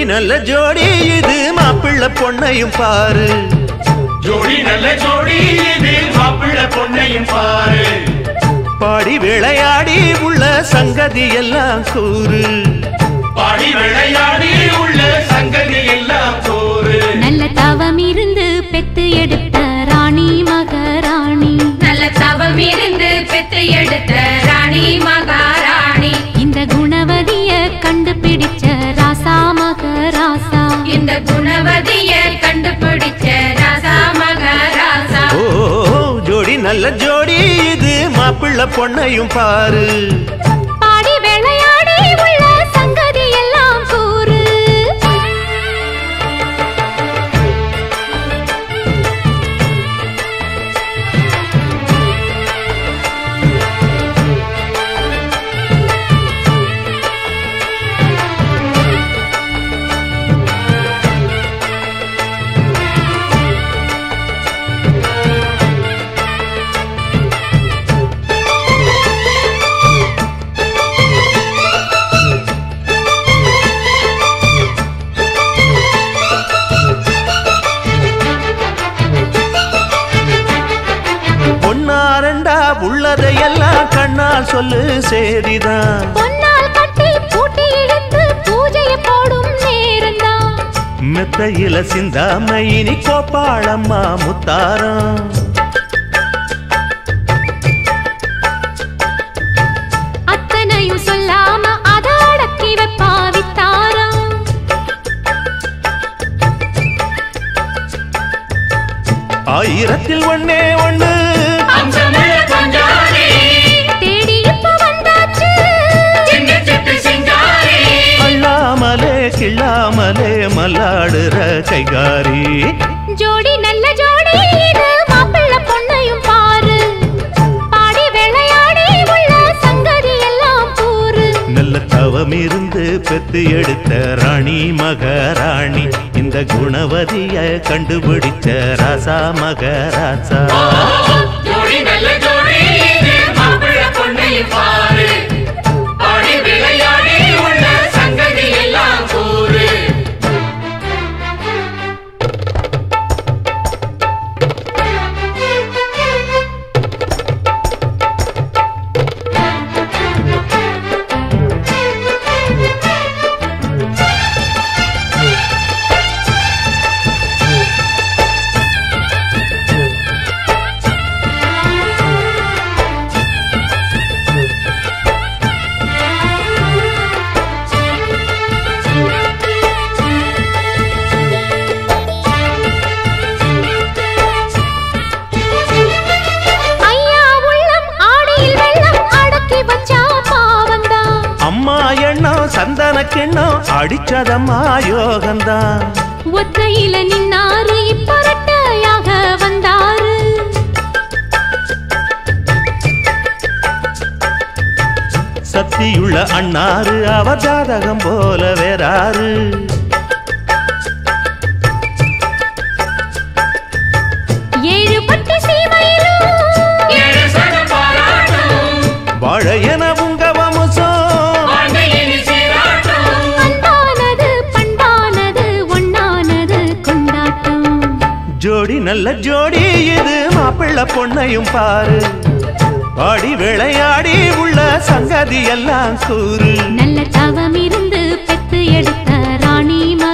நல்ல ஜோடி இது மாப்பிள்ளை பொண்ணையும் பாரு ஜோடி நல்ல ஜோடி இது மாப்பிள்ள பொண்ணையும் பாரு பாடி விளையாடி உள்ள சங்கதி எல்லாம் கூறு பாடி விளையாடி உள்ள சங்கதி எல்லாம் சோறு நல்ல தவம் இருந்து பெத்து எடுத்த ராணி மகாராணி நல்ல தவம் இருந்து பெத்து எடுத்த ராணி மகாராணி இந்த குணவதிய கண்டுபிடிச்ச ராசா மகராசா இந்த குணவதிய கண்டுபிடிச்ச ராசா மகாராசா ஓ ஜோடி நல்ல ஜோடி இது மாப்பிள்ளை பொண்ணையும் பாரு பாடி விளையாடி உள்ள சங்கதி எல்லாம் கூறு பொன்னா ரெண்டா உள்ளதையெல்லாம் கண்ணால் சொல்லு சேதிதான் பொன்னால் கட்டி பூட்டி இழுத்து பூஜையை போடும் நேரம்தான் மெத்தையில சிந்தாம இனி கோப்பாளம்மா முத்தாரம் அத்தனையும் சொல்லாம அத அடக்கி வைப்பா வித்தாரம் ஆயிரத்தில் ஒண்ணே ஒண்ணு அம்சமுள்ள கொஞ்சாரி தேடி இப்ப வந்தாச்சு சின்ன சிட்டு சிங்காரி அள்ளாமலே கிள்ளாமலே மல்லாடுற கைகாரி ஜோடி நல்ல ஜோடி இது மாப்பிள்ளை பொண்ணையும் பாரு பாடி விளையாடி உள்ள சங்கதி எல்லாம் கூறு நல்ல தவம் இருந்து பெத்து எடுத்த ராணி மகாராணி இந்த குணவதிய கண்டுபிடிச்ச ராசா மகராசா ஜோடி நல்ல ஜோடி இது மாப்பிள்ள பொண்ணையும் பாரு பாடி விளையாடி உள்ள சங்கதி எல்லாம் கூறு ஐயா உள்ளம் ஆடியில் வெள்ளம் அடக்கி வச்சா பாவந்தான் அம்மா எண்ணம் சந்தன கிண்ணம் அடிச்சதம்மா யோகந்தான் ஒத்தையில நின்னாரு இப்ப ரெட்டையாக வந்தாரு சக்தியுள்ள அண்ணாரு அவ ஜாதகம் போல வேறாரு ஏழு பட்டு சீமையிலும் ஏழு சன பாராட்டும் வாழ என உங்க வம்சம் வாழ்க்கையினி சீராட்டும் அன்பானது பண்பானது ஒண்ணானது கொண்டாட்டம் ஜோடி நல்ல ஜோடி இது மாப்பிள்ளை பொண்ணையும் பாரு பாடி விளையாடி உள்ள சங்கதி எல்லாம் கூறு நல்ல தவம் இருந்து பெத்து எடுத்த ராணி மக